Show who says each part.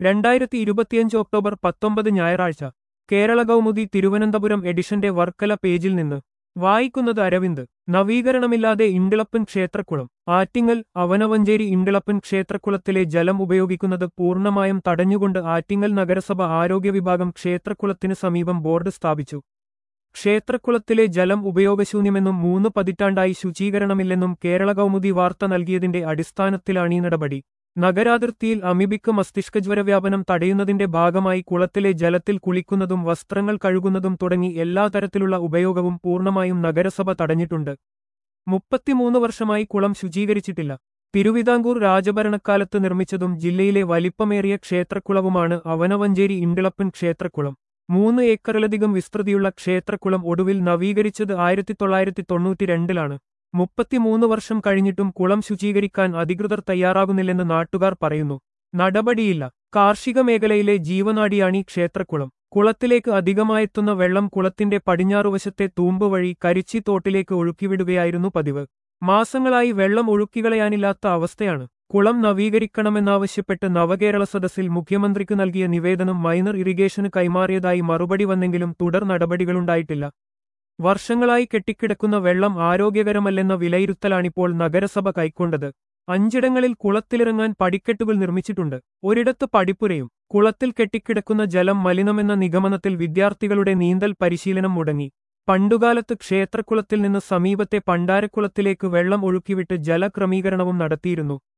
Speaker 1: രണ്ടായിരത്തി ഇരുപത്തിയഞ്ച് ഒക്ടോബർ പത്തൊമ്പത് ഞായറാഴ്ച കേരള കൗമുദി തിരുവനന്തപുരം എഡിഷന്റെ വർക്കല പേജിൽ നിന്ന് വായിക്കുന്നത് അരവിന്ദ് നവീകരണമില്ലാതെ ഇണ്ടിളപ്പൻ ക്ഷേത്രക്കുളം ആറ്റിങ്ങൽ അവനവഞ്ചേരി ഇണ്ടിളപ്പൻ ക്ഷേത്രക്കുളത്തിലെ ജലം ഉപയോഗിക്കുന്നത് പൂർണ്ണമായും തടഞ്ഞുകൊണ്ട് ആറ്റിങ്ങൽ നഗരസഭ ആരോഗ്യ വിഭാഗം ക്ഷേത്രക്കുളത്തിന് സമീപം ബോർഡ് സ്ഥാപിച്ചു ക്ഷേത്രക്കുളത്തിലെ ജലം ഉപയോഗശൂന്യമെന്നും മൂന്ന് പതിറ്റാണ്ടായി ശുചീകരണമില്ലെന്നും കേരള കൗമുദി വാർത്ത നൽകിയതിന്റെ അടിസ്ഥാനത്തിലാണീ നടപടി നഗരാതിർത്തിയിൽ അമീബിക്ക് മസ്തിഷ്കജ്വര വ്യാപനം തടയുന്നതിന്റെ ഭാഗമായി കുളത്തിലെ ജലത്തിൽ കുളിക്കുന്നതും വസ്ത്രങ്ങൾ കഴുകുന്നതും തുടങ്ങി എല്ലാ തരത്തിലുള്ള ഉപയോഗവും പൂർണ്ണമായും നഗരസഭ തടഞ്ഞിട്ടുണ്ട് മുപ്പത്തിമൂന്ന് വർഷമായി കുളം ശുചീകരിച്ചിട്ടില്ല തിരുവിതാംകൂർ രാജഭരണക്കാലത്ത് നിർമ്മിച്ചതും ജില്ലയിലെ വലിപ്പമേറിയ ക്ഷേത്രക്കുളവുമാണ് അവനവഞ്ചേരി ഇണ്ടിളപ്പൻ ക്ഷേത്രക്കുളം മൂന്ന് ഏക്കറിലധികം വിസ്തൃതിയുള്ള ക്ഷേത്രക്കുളം ഒടുവിൽ നവീകരിച്ചത് ആയിരത്തി തൊള്ളായിരത്തി തൊണ്ണൂറ്റിരണ്ടിലാണ് മുപ്പത്തിമൂന്ന് വർഷം കഴിഞ്ഞിട്ടും കുളം ശുചീകരിക്കാൻ അധികൃതർ തയ്യാറാകുന്നില്ലെന്ന് നാട്ടുകാർ പറയുന്നു നടപടിയില്ല കാർഷിക മേഖലയിലെ ജീവനാടിയാണീ ക്ഷേത്രക്കുളം കുളത്തിലേക്ക് അധികമായെത്തുന്ന വെള്ളം കുളത്തിന്റെ പടിഞ്ഞാറുവശത്തെ തൂമ്പ് വഴി കരിച്ചി തോട്ടിലേക്ക് ഒഴുക്കിവിടുകയായിരുന്നു പതിവ് മാസങ്ങളായി വെള്ളം ഒഴുക്കികളയാനില്ലാത്ത അവസ്ഥയാണ് കുളം നവീകരിക്കണമെന്നാവശ്യപ്പെട്ട് നവകേരള സദസ്സിൽ മുഖ്യമന്ത്രിക്ക് നൽകിയ നിവേദനം മൈനർ ഇറിഗേഷന് കൈമാറിയതായി മറുപടി വന്നെങ്കിലും തുടർ നടപടികളുണ്ടായിട്ടില്ല വർഷങ്ങളായി കെട്ടിക്കിടക്കുന്ന വെള്ളം ആരോഗ്യകരമല്ലെന്ന വിലയിരുത്തലാണിപ്പോൾ നഗരസഭ കൈക്കൊണ്ടത് അഞ്ചിടങ്ങളിൽ കുളത്തിലിറങ്ങാൻ പടിക്കെട്ടുകൾ നിർമ്മിച്ചിട്ടുണ്ട് ഒരിടത്ത് പടിപ്പുരയും കുളത്തിൽ കെട്ടിക്കിടക്കുന്ന ജലം മലിനമെന്ന നിഗമനത്തിൽ വിദ്യാർത്ഥികളുടെ നീന്തൽ പരിശീലനം മുടങ്ങി പണ്ടുകാലത്ത് ക്ഷേത്രക്കുളത്തിൽ നിന്ന് സമീപത്തെ പണ്ടാരക്കുളത്തിലേക്ക് വെള്ളം ഒഴുക്കിവിട്ട് ജലക്രമീകരണവും നടത്തിയിരുന്നു